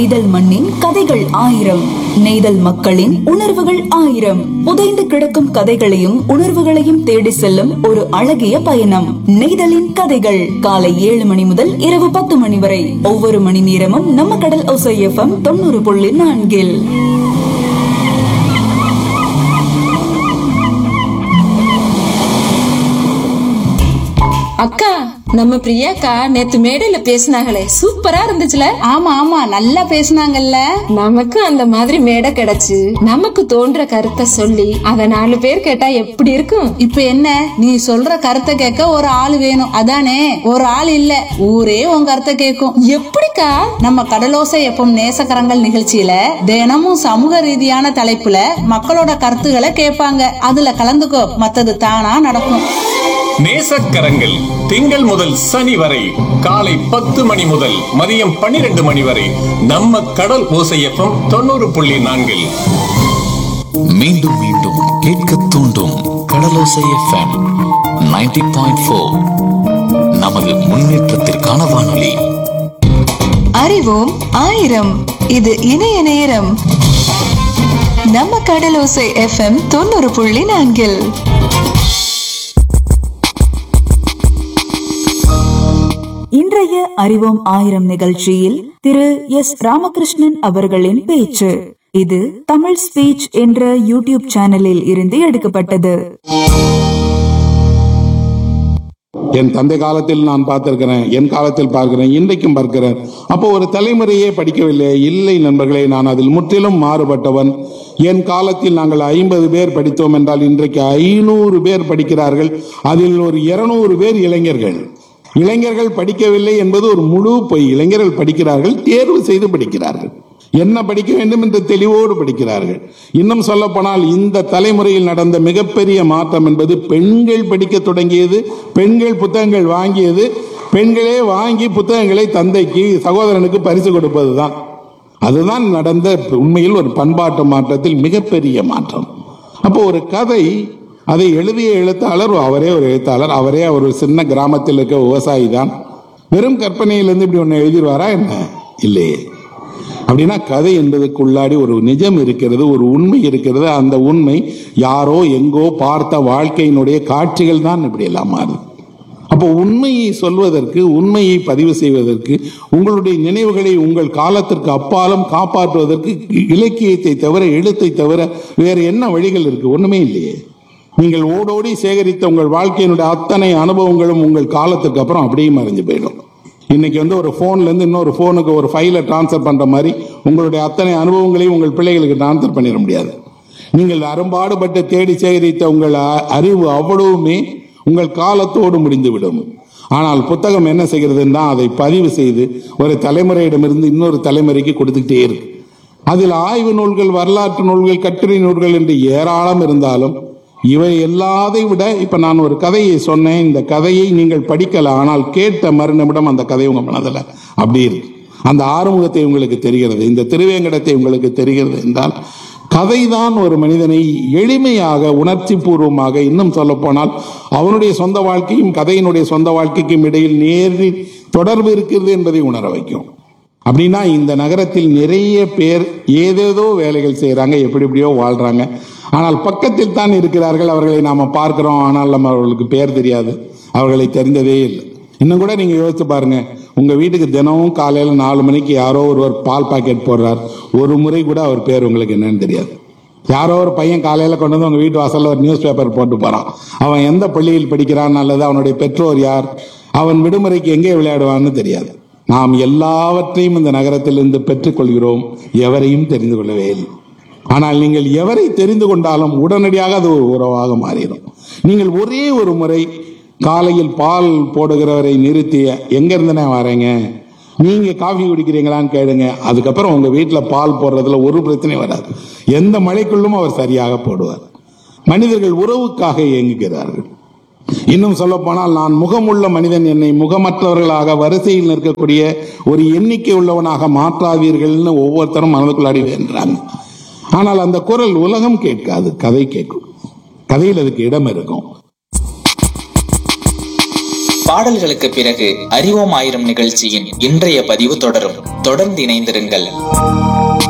நெய்தல் மண்ணின் கதைகள் ஆயிரம் நெய்தல் மக்களின் உணர்வுகள் ஆயிரம் புதைந்து கிடக்கும் கதைகளையும் உணர்வுகளையும் தேடி செல்லும் ஒரு அழகிய பயணம் நெய்தலின் கதைகள் காலை ஏழு மணி முதல் இரவு பத்து மணி வரை ஒவ்வொரு மணி நேரமும் நம்ம கடல் ஒசை எஃப்எம் தொண்ணூறு புள்ளி நான்கில் அக்கா நம்ம பிரியாக்கா நேத்து மேடையில பேசினாங்களே சூப்பரா இருந்துச்சுல ஆமா ஆமா நல்லா பேசுனாங்கல்ல நமக்கு அந்த மாதிரி மேடை கிடைச்சு நமக்கு தோன்ற கருத்தை சொல்லி அத நாலு பேர் கேட்டா எப்படி இருக்கும் இப்ப என்ன நீ சொல்ற கருத்தை கேட்க ஒரு ஆள் வேணும் அதானே ஒரு ஆள் இல்ல ஊரே உன் கருத்தை கேட்கும் எப்படிக்கா நம்ம கடலோசை எப்பம் நேசக்கரங்கள் நிகழ்ச்சியில தினமும் சமூக ரீதியான தலைப்புல மக்களோட கருத்துக்களை கேட்பாங்க அதுல கலந்துக்கோ மத்தது தானா நடக்கும் நேசக்கரங்கள் திங்கள் முதல் சனி வரை காலை பத்து மணி முதல் மதியம் பன்னிரண்டு மணி வரை நம்ம கடல் ஓசையப்பம் தொண்ணூறு புள்ளி நான்கில் மீண்டும் மீண்டும் கேட்க தூண்டும் Kadalosai FM ninety point four நமது முன்னேற்றத்திற்கான வானொலி அறிவோம் ஆயிரம் இது இணைய நேரம் நம்ம கடலோசை எஃப்எம் தொண்ணூறு புள்ளி நான்கில் இன்றைய அறிவோம் ஆயிரம் நிகழ்ச்சியில் திரு எஸ் ராமகிருஷ்ணன் அவர்களின் பேச்சு இது தமிழ் ஸ்பீச் என்ற யூடியூப் சேனலில் இருந்து எடுக்கப்பட்டது என் தந்தை காலத்தில் நான் பார்த்திருக்கிறேன் என் காலத்தில் பார்க்கிறேன் இன்றைக்கும் பார்க்கிறேன் அப்போ ஒரு தலைமுறையே படிக்கவில்லை இல்லை நண்பர்களே நான் அதில் முற்றிலும் மாறுபட்டவன் என் காலத்தில் நாங்கள் ஐம்பது பேர் படித்தோம் என்றால் இன்றைக்கு ஐநூறு பேர் படிக்கிறார்கள் அதில் ஒரு இருநூறு பேர் இளைஞர்கள் இளைஞர்கள் படிக்கவில்லை என்பது ஒரு முழு பொய் இளைஞர்கள் படிக்கிறார்கள் தேர்வு செய்து படிக்கிறார்கள் என்ன படிக்க வேண்டும் என்று தெளிவோடு படிக்கிறார்கள் இன்னும் சொல்ல போனால் இந்த தலைமுறையில் நடந்த மிகப்பெரிய மாற்றம் என்பது பெண்கள் படிக்க தொடங்கியது பெண்கள் புத்தகங்கள் வாங்கியது பெண்களே வாங்கி புத்தகங்களை தந்தைக்கு சகோதரனுக்கு பரிசு கொடுப்பதுதான் அதுதான் நடந்த உண்மையில் ஒரு பண்பாட்டு மாற்றத்தில் மிகப்பெரிய மாற்றம் அப்போ ஒரு கதை அதை எழுதிய எழுத்தாளர் அவரே ஒரு எழுத்தாளர் அவரே ஒரு சின்ன கிராமத்தில் இருக்க விவசாயி தான் வெறும் கற்பனையிலிருந்து இப்படி ஒன்று எழுதிடுவாரா என்ன இல்லையே அப்படின்னா கதை என்பதுக்குள்ளாடி ஒரு நிஜம் இருக்கிறது ஒரு உண்மை இருக்கிறது அந்த உண்மை யாரோ எங்கோ பார்த்த வாழ்க்கையினுடைய காட்சிகள் தான் இப்படி எல்லாம் மாறுது அப்போ உண்மையை சொல்வதற்கு உண்மையை பதிவு செய்வதற்கு உங்களுடைய நினைவுகளை உங்கள் காலத்திற்கு அப்பாலும் காப்பாற்றுவதற்கு இலக்கியத்தை தவிர எழுத்தை தவிர வேறு என்ன வழிகள் இருக்கு ஒண்ணுமே இல்லையே நீங்கள் ஓடோடி சேகரித்த உங்கள் வாழ்க்கையினுடைய அத்தனை அனுபவங்களும் உங்கள் காலத்துக்கு அப்புறம் அப்படியே மறைஞ்சு போயிடும் இன்னைக்கு வந்து ஒரு போன்ல இருந்து இன்னொரு போனுக்கு ஒரு ஃபைலை டிரான்ஸ்ஃபர் பண்ற மாதிரி உங்களுடைய அத்தனை அனுபவங்களையும் உங்கள் பிள்ளைகளுக்கு டிரான்ஸ்ஃபர் பண்ணிட முடியாது நீங்கள் அரும்பாடுபட்டு தேடி சேகரித்த உங்கள் அ- அறிவு அவ்வளவுமே உங்கள் காலத்தோடு முடிந்துவிடும் ஆனால் புத்தகம் என்ன செய்கிறதுன்னா அதை பதிவு செய்து ஒரு தலைமுறையிடமிருந்து இன்னொரு தலைமுறைக்கு கொடுத்துக்கிட்டே இருக்கு அதில் ஆய்வு நூல்கள் வரலாற்று நூல்கள் கட்டுரை நூல்கள் என்று ஏராளம் இருந்தாலும் இவை எல்லாதை விட இப்ப நான் ஒரு கதையை சொன்னேன் இந்த கதையை நீங்கள் படிக்கலாம் ஆனால் கேட்ட மறுநிமிடம் அந்த கதை உங்க மனதில் அப்படி இருக்கு அந்த ஆறுமுகத்தை உங்களுக்கு தெரிகிறது இந்த திருவேங்கடத்தை உங்களுக்கு தெரிகிறது என்றால் கதைதான் ஒரு மனிதனை எளிமையாக உணர்ச்சி பூர்வமாக இன்னும் சொல்ல போனால் அவனுடைய சொந்த வாழ்க்கையும் கதையினுடைய சொந்த வாழ்க்கைக்கும் இடையில் நேரில் தொடர்பு இருக்கிறது என்பதை உணர வைக்கும் அப்படின்னா இந்த நகரத்தில் நிறைய பேர் ஏதேதோ வேலைகள் செய்கிறாங்க எப்படி எப்படியோ வாழ்றாங்க ஆனால் பக்கத்தில் தான் இருக்கிறார்கள் அவர்களை நாம பார்க்கிறோம் ஆனால் நம்ம அவர்களுக்கு பேர் தெரியாது அவர்களை தெரிந்ததே இல்லை இன்னும் கூட நீங்க யோசிச்சு பாருங்க உங்க வீட்டுக்கு தினமும் காலையில நாலு மணிக்கு யாரோ ஒருவர் பால் பாக்கெட் போடுறார் ஒரு முறை கூட அவர் பேர் உங்களுக்கு என்னன்னு தெரியாது யாரோ ஒரு பையன் காலையில கொண்டு வந்து உங்க வீட்டு வாசல்ல ஒரு நியூஸ் பேப்பர் போட்டு போறான் அவன் எந்த பள்ளியில் படிக்கிறான் அல்லது அவனுடைய பெற்றோர் யார் அவன் விடுமுறைக்கு எங்கே விளையாடுவான்னு தெரியாது நாம் எல்லாவற்றையும் இந்த நகரத்திலிருந்து பெற்றுக்கொள்கிறோம் எவரையும் தெரிந்து கொள்ளவே இல்லை ஆனால் நீங்கள் எவரை தெரிந்து கொண்டாலும் உடனடியாக அது ஒரு உறவாக மாறிடும் நீங்கள் ஒரே ஒரு முறை காலையில் பால் போடுகிறவரை நிறுத்தி எங்க இருந்துனே வரேங்க நீங்க காஃபி குடிக்கிறீங்களான்னு கேளுங்க அதுக்கப்புறம் உங்க வீட்டுல பால் போடுறதுல ஒரு பிரச்சனையும் வராது எந்த மழைக்குள்ளும் அவர் சரியாக போடுவார் மனிதர்கள் உறவுக்காக இயங்குகிறார்கள் இன்னும் சொல்ல போனால் நான் முகமுள்ள மனிதன் என்னை முகமற்றவர்களாக வரிசையில் நிற்கக்கூடிய ஒரு எண்ணிக்கை உள்ளவனாக மாற்றாதீர்கள்னு ஒவ்வொருத்தரும் மனதுக்குள்ளாடி வேண்டாங்க ஆனால் அந்த குரல் உலகம் கேட்காது கதை கேட்கும் கதையில் அதுக்கு இடம் இருக்கும் பாடல்களுக்கு பிறகு அறிவோம் ஆயிரம் நிகழ்ச்சியின் இன்றைய பதிவு தொடரும் தொடர்ந்து இணைந்திருங்கள்